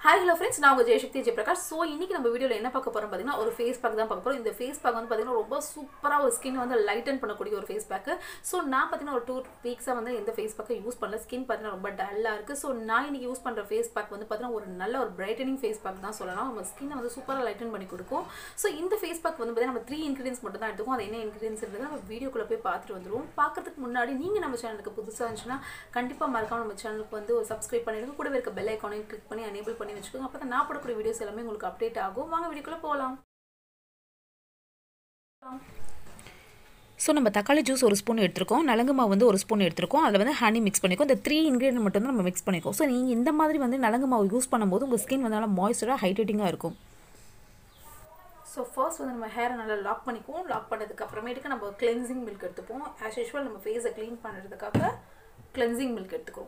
hi hello friends நான் உங்கள் Jayasakthi Jayaprakash so இன்றைக்கி நம்ம வீடியோவில் என்ன பார்க்க போகிறோம் பார்த்தீங்கன்னா ஒரு ஃபேஸ் பேக் தான் பார்க்க போகிறோம் இந்த ஃபேஸ் பேக் வந்து பார்த்தீங்கன்னா ரொம்ப சூப்பராக ஒரு ஸ்கின் வந்து லைட்டன் பண்ணக்கூடிய ஒரு ஃபேஸ் பேக்கு ஸோ நான் பார்த்தீங்கன்னா ஒரு டூ வீக்ஸாக வந்து எந்த ஃபேஸ் பேக்கை யூஸ் பண்ணல ஸ்கின் பார்த்தீங்கன்னா ரொம்ப டல்லாக இருக்குது ஸோ நான் இன்றைக்கி யூஸ் பண்ணுற ஃபேஸ் பேக் வந்து பார்த்தீங்கன்னா ஒரு நல்ல ஒரு பிரைட்டனிங் ஃபேஸ் பேக் தான் சொல்லலாம் நம்ம ஸ்கின்னை வந்து சூப்பராக லைட்டன் பண்ணி கொடுக்கும் ஸோ இந்த ஃபேஸ் பேக் வந்து பார்த்தீங்கன்னா நம்ம த்ரீ இன்க்ரீடியன்ஸ் மட்டும் தான் எடுத்துக்கும் அது என்ன இன்க்ரீடியன்ஸ் நம்ம வீடியோக்குள்ளே போய் பார்த்துட்டு வந்துருவோம் பார்க்கறதுக்கு முன்னாடி நீங்கள் நம்ம சேனலுக்கு புதுசாக இருந்துச்சுன்னா கண்டிப்பாக மறக்காம நம்ம சேனலுக்கு வந்து ஒரு சப்ஸ்கிரைப் பண்ணிடுங்க கூடவே இருக்க பெல் ஐக்கானையும் கிளிக் பண்ணி எனேபிள் பண்ணி வச்சுக்கோங்க அப்போ தான் நான் போடக்கூடிய வீடியோஸ் எல்லாமே உங்களுக்கு அப்டேட் ஆகும் வாங்க வீடியோக்குள்ளே போகலாம் ஸோ நம்ம தக்காளி ஜூஸ் ஒரு ஸ்பூன் எடுத்திருக்கோம் நலங்கு மாவு வந்து ஒரு ஸ்பூன் எடுத்திருக்கோம் அதில் வந்து ஹனி மிக்ஸ் பண்ணிக்கோ இந்த த்ரீ இன்க்ரீடியன்ட் மட்டும் தான் நம்ம மிக்ஸ் பண்ணிக்கோ ஸோ நீங்கள் இந்த மாதிரி வந்து நலங்கு மாவு யூஸ் பண்ணும்போது உங்கள் ஸ்கின் வந்து நல்லா மாய்ஸ்சராக ஹைட்ரேட்டிங்காக இருக்கும் ஸோ ஃபர்ஸ்ட் வந்து நம்ம ஹேரை நல்லா லாக் பண்ணிக்குவோம் லாக் பண்ணதுக்கு அப்புறமேட்டுக்கு நம்ம கிளென்சிங் மில்க் எடுத்துப்போம் ஆஸ் யூஷுவல் நம்ம ஃபேஸை க்ளீன் பண்ணுறதுக்காக கிளென்சிங் மில்க் எடுத்துக்கிறோம்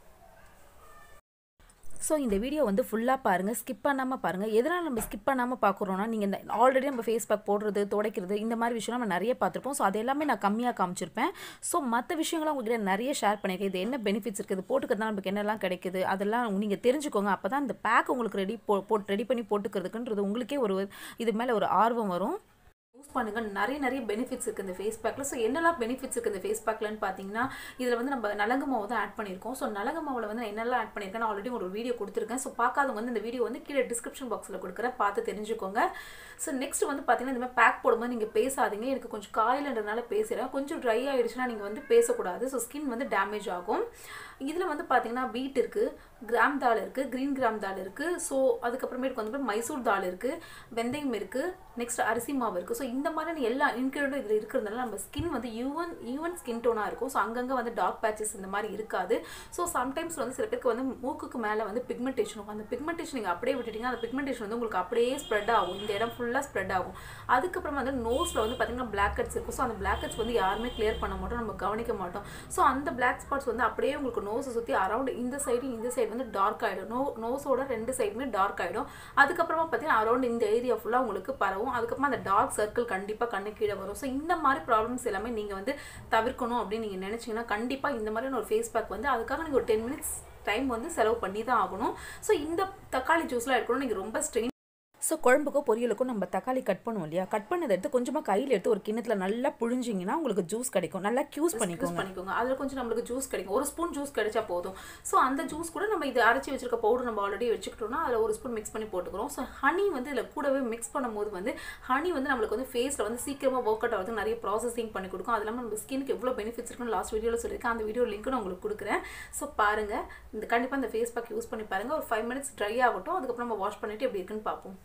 ஸோ இந்த வீடியோ வந்து ஃபுல்லாக பாருங்கள் ஸ்கிப் பண்ணாமல் பாருங்கள் எதனால் நம்ம ஸ்கிப் பண்ணாமல் பார்க்குறோன்னா நீங்கள் இந்த ஆல்ரெடி நம்ம ஃபேஸ் பேக் போடுறது துடைக்கிறது இந்த மாதிரி விஷயம் நம்ம நிறைய பார்த்துருப்போம் ஸோ அது எல்லாமே நான் கம்மியாக காமிச்சிருப்பேன் ஸோ மற்ற விஷயங்களும் உங்ககிட்ட நிறைய ஷேர் பண்ணியிருக்கேன் இது என்ன பெனிஃபிட்ஸ் இருக்குது இது போட்டுக்கிறதுனால நமக்கு என்னெல்லாம் கிடைக்குது அதெல்லாம் நீங்கள் தெரிஞ்சுக்கோங்க அப்போ தான் இந்த பேக் உங்களுக்கு ரெடி போ போட்டு ரெடி பண்ணி போட்டுக்கிறதுக்குன்றது உங்களுக்கே ஒரு இது மேலே ஒரு ஆர்வம் வரும் யூஸ் பண்ணுங்க நிறைய நிறைய பெனிஃபிட்ஸ் இருக்குது இந்த ஃபேஸ் பேக்கில் ஸோ என்னெல்லாம் பெனிஃபிட்ஸ் இருக்குது இந்த ஃபேஸ் பேக்லன்னு பார்த்தீங்கன்னா இதில் வந்து நம்ம நலங்கு மாவு தான் ஆட் பண்ணியிருக்கோம் ஸோ நலங்கு மாவில் வந்து நான் என்னெல்லாம் ஆட் பண்ணியிருக்கேன் நான் ஆல்ரெடி ஒரு வீடியோ கொடுத்துருக்கேன் ஸோ பார்க்காதவங்க வந்து இந்த வீடியோ வந்து கீழே டிஸ்கிரிப்ஷன் பாக்ஸில் கொடுக்குறேன் பார்த்து தெரிஞ்சுக்கோங்க ஸோ நெக்ஸ்ட் வந்து பார்த்தீங்கன்னா இந்த மாதிரி பேக் போடும்போது நீங்கள் பேசாதீங்க எனக்கு கொஞ்சம் காயில்ன்றதுனால பேசுகிறேன் கொஞ்சம் ட்ரை ஆகிடுச்சுன்னா நீங்கள் வந்து பேசக்கூடாது ஸோ ஸ்கின் வந்து டேமேஜ் ஆகும் இதில் வந்து பார்த்தீங்கன்னா வீட் இருக்குது கிராம் தால் இருக்குது க்ரீன் கிராம் தால் இருக்குது ஸோ அதுக்கப்புறமேட்டுக்கு வந்து மைசூர் தால் இருக்குது வெந்தயம் இருக்குது நெக்ஸ்ட் அரிசி மாவு இருக்குது ஸோ இந்த மாதிரியான எல்லா இன்க்ரீடியும் இதில் இருக்கிறதுனால நம்ம ஸ்கின் வந்து ஈவன் ஈவன் ஸ்கின் டோனாக இருக்கும் ஸோ அங்கங்கே வந்து டார்க் பேச்சஸ் இந்த மாதிரி இருக்காது ஸோ சம்டைம்ஸ் வந்து சில பேருக்கு வந்து மூக்குக்கு மேலே வந்து பிக்மெண்டேஷன் இருக்கும் அந்த பிக்மெண்டேஷன் நீங்கள் அப்படியே விட்டுட்டீங்க அந்த பிக்மெண்டேஷன் வந்து உங்களுக்கு அப்படியே ஸ்ப்ரெட் ஆகும் இந்த இடம் ஃபுல்லாக ஸ்ப்ரெட் ஆகும் அதுக்கப்புறமா வந்து நோஸில் வந்து பார்த்தீங்கன்னா பிளாக் ஹெட்ஸ் இருக்கும் ஸோ அந்த பிளாக் ஹெட்ஸ் வந்து யாருமே கிளியர் பண்ண மாட்டோம் நம்ம கவனிக்க மாட்டோம் ஸோ அந்த பிளாக் ஸ்பாட்ஸ் வந்து அப்படியே உங்களுக்கு நோஸை சுற்றி அரௌண்ட் இந்த சைடு இந்த சைடு வந்து டார்க் ஆகிடும் நோ நோஸோட ரெண்டு சைடுமே டார்க் ஆகிடும் அதுக்கப்புறமா பார்த்தீங்கன்னா அரௌண்ட் இந்த ஏரியா ஃபுல்லாக உங்களுக்கு பரவும் அதுக்கப்புறமா அந்த டார்க் சர்க்கிள் கண்டிப்பாக கண்ணு கீழே வரும் ஸோ இந்த மாதிரி ப்ராப்ளம்ஸ் எல்லாமே நீங்கள் வந்து தவிர்க்கணும் அப்படின்னு நீங்கள் நினச்சிங்கன்னா கண்டிப்பாக இந்த மாதிரியான ஒரு ஃபேஸ் பேக் வந்து அதுக்காக நீங்கள் ஒரு டென் மினிட்ஸ் டைம் வந்து செலவு பண்ணி தான் ஆகணும் ஸோ இந்த தக்காளி ஜூஸ்லாம் எடுக்கணும் நீங்கள் ரொம்ப ஸ்ட்ரெயின் ஸோ குழம்புக்கோ பொரியலுக்கும் நம்ம தக்காளி கட் பண்ணுவோம் இல்லையா கட் பண்ணதை எடுத்து கொஞ்சமாக கையில் எடுத்து ஒரு கிண்ணத்தில் நல்லா புழிஞ்சிங்கன்னா உங்களுக்கு ஜூஸ் கிடைக்கும் நல்லா க்யூஸ் யூஸ் பண்ணிக்கோங்க பண்ணிக்கோங்க அதில் கொஞ்சம் நம்மளுக்கு ஜூஸ் கிடைக்கும் ஒரு ஸ்பூன் ஜூஸ் கிடைச்சா போதும் ஸோ அந்த ஜூஸ் கூட நம்ம இது அரைச்சி வச்சிருக்க பவுடர் நம்ம ஆல்ரெடி வச்சுக்கிட்டோம்னா அதில் ஒரு ஸ்பூன் மிக்ஸ் பண்ணி போட்டுக்கிறோம் ஸோ ஹனி வந்து இதில் கூடவே மிக்ஸ் பண்ணும்போது வந்து ஹனி வந்து நம்மளுக்கு வந்து ஃபேஸில் வந்து சீக்கிரமாக ஒர்க் அவுட் ஆகுது நிறைய ப்ராசஸிங் பண்ணி கொடுக்கும் அது இல்லாமல் நம்ம ஸ்கினுக்கு எவ்வளோ பெனிஃபிட்ஸ் இருக்குன்னு லாஸ்ட் வீடியோவில் சொல்லியிருக்கேன் அந்த வீடியோ லிங்க் நான் உங்களுக்கு கொடுக்குறேன் ஸோ பாருங்கள் இந்த கண்டிப்பாக இந்த ஃபேஸ் பேக் யூஸ் பண்ணி பாருங்கள் ஒரு ஃபைவ் மினிட்ஸ் ட்ரை ஆகட்டும் அதுக்கப்புறம் நம்ம வாஷ் பண்ணிவிட்டு எப்படி இருக்குன்னு பார்ப்போம்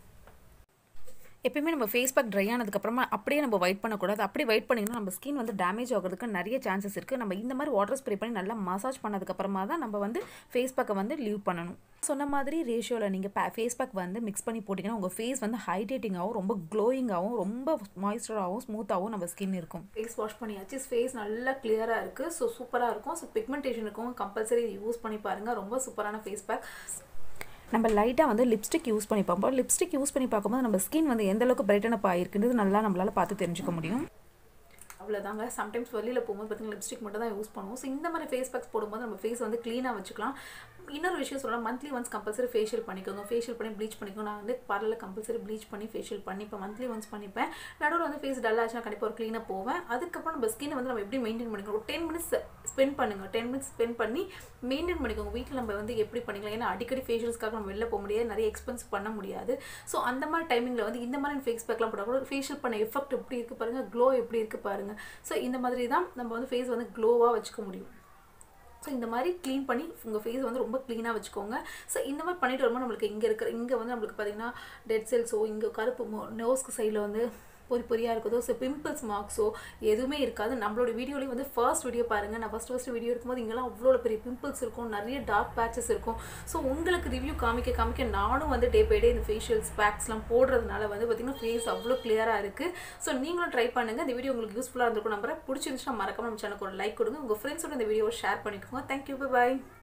எப்பயுமே நம்ம ஃபேஸ் பேக் ட்ரை ஆனதுக்கப்புறமா அப்படியே நம்ம ஒயிட் பண்ணக்கூடாது அப்படி ஒயிட் பண்ணிங்கன்னா நம்ம ஸ்கின் வந்து டேமேஜ் ஆகிறதுக்கு நிறைய சான்சஸ் இருக்குது நம்ம இந்த மாதிரி வாட்டர் ஸ்ப்ரே பண்ணி நல்லா மசாஜ் பண்ணதுக்கப்புறமா தான் நம்ம வந்து ஃபேஸ் பேக்கை வந்து லீவ் பண்ணணும் சொன்ன மாதிரி ரேஷியோவில் நீங்கள் பே ஃபேஸ் பேக் வந்து மிக்ஸ் பண்ணி போட்டிங்கன்னா உங்கள் ஃபேஸ் வந்து ஹைட்ரேட்டிங்காகவும் ரொம்ப க்ளோயிங்காகவும் ரொம்ப மாய்ஸ்சராகவும் ஸ்மூத்தாகவும் நம்ம ஸ்கின் இருக்கும் ஃபேஸ் வாஷ் பண்ணியாச்சு ஃபேஸ் நல்லா கிளியராக இருக்குது ஸோ சூப்பராக இருக்கும் ஸோ பிக்மெண்டேஷன் இருக்கும் கம்பல்சரி யூஸ் பண்ணி பாருங்கள் ரொம்ப சூப்பரான ஃபேஸ் பேக் நம்ம லைட்டாக வந்து லிப்ஸ்டிக் யூஸ் பண்ணி பார்ப்போம் லிப்ஸ்டிக் யூஸ் பண்ணி பார்க்கும்போது நம்ம ஸ்கின் வந்து எந்த அளவுக்கு பிரைட்டன் அப் ஆகிருக்குன்றது நல்லா நம்மளால் பார்த்து தெரிஞ்சுக்க முடியும் அவ்வளோதாங்க சம்டைம்ஸ் வெளியில் போகும்போது பார்த்தீங்கன்னா லிப்ஸ்டிக் மட்டும் தான் யூஸ் பண்ணுவோம் ஸோ இந்த மாதிரி ஃபேஸ் பேக்ஸ் போடும்போது நம்ம ஃபேஸ் வந்து க்ளீனாக வச்சுக்கலாம் இன்னொரு விஷயம் சொல்லலாம் மந்த்லி ஒன்ஸ் கம்பல்சரி ஃபேஷியல் பண்ணிக்கோங்க ஃபேஷியல் பண்ணி ப்ளீச் பண்ணிக்கோங்க நான் வந்து பார்லரில் கம்பல்சரி ப்ளீச் பண்ணி ஃபேஷியல் பண்ணிப்பேன் மந்த்லி ஒன்ஸ் பண்ணிப்பேன் நடுவில் வந்து ஃபேஸ் டல் ஆச்சுன்னா கண்டிப்பாக ஒரு க்ளீனாக போவேன் அதுக்கப்புறம் நம்ம ஸ்கின் வந்து நம்ம எப்படி மெயின்டைன் பண்ணிக்கணும் ஒரு டென் மினிட்ஸ் ஸ்பெண்ட் பண்ணுங்க டென் மினிட்ஸ் ஸ்பெண்ட் பண்ணி மெயின்டைன் பண்ணிக்கோங்க வீட்டில் நம்ம வந்து எப்படி பண்ணிக்கலாம் ஏன்னா அடிக்கடி ஃபேஷியல்ஸ்க்காக நம்ம வெளில போக முடியாது நிறைய எக்ஸ்பென்ஸ் பண்ண முடியாது ஸோ அந்த மாதிரி டைமிங்கில் வந்து இந்த மாதிரி ஃபேஸ் பேக்லாம் போட்டால் கூட ஃபேஷியல் பண்ண எஃபெக்ட் எப்படி இருக்குது பாருங்கள் க்ளோ எப்படி இருக்குது பாருங்கள் ஸோ இந்த மாதிரி தான் நம்ம வந்து ஃபேஸ் வந்து க்ளோவாக வச்சுக்க முடியும் ஸோ இந்த மாதிரி க்ளீன் பண்ணி உங்கள் ஃபேஸ் வந்து ரொம்ப க்ளீனாக வச்சுக்கோங்க ஸோ இந்த மாதிரி பண்ணிட்டு வரும்போது நம்மளுக்கு இங்கே இருக்கிற இங்கே வந்து நம்மளுக்கு பார்த்தீங்கன்னா டெட் செல்ஸோ இங்கே கருப்பு நோஸ்க்கு சைடில் வந்து பொறி பொறியாக இருக்குதோ ஸோ பிம்பிள்ஸ் மார்க்ஸோ எதுவுமே இருக்காது நம்மளோட வீடியோலேயும் வந்து ஃபர்ஸ்ட் வீடியோ பாருங்கள் நான் ஃபஸ்ட் ஃபஸ்ட் வீடியோ இருக்கும்போது இங்கெல்லாம் அவ்வளோ பெரிய பிம்பிள்ஸ் இருக்கும் நிறைய டார்க் பேச்சஸ் இருக்கும் ஸோ உங்களுக்கு ரிவ்யூ காமிக்க காமிக்க நானும் வந்து டே பை டே இந்த ஃபேஷியல்ஸ் பேக்ஸ்லாம் போடுறதுனால வந்து பார்த்திங்கன்னா ஃபேஸ் அவ்வளோ கிளியராக இருக்குது ஸோ நீங்களும் ட்ரை பண்ணுங்கள் இந்த வீடியோ உங்களுக்கு யூஸ்ஃபுல்லாக இருந்திருக்கும் நம்புறேன் பிடிச்சிருந்துச்சுன்னா மறக்காம நம்ம சேனலுக்கு ஒரு லைக் கொடுங்க உங்கள் ஃப்ரெண்ட்ஸோட இந்த வீடியோவை ஷேர் பண்ணிக்கோங்க தேங்க்யூ பை பாய்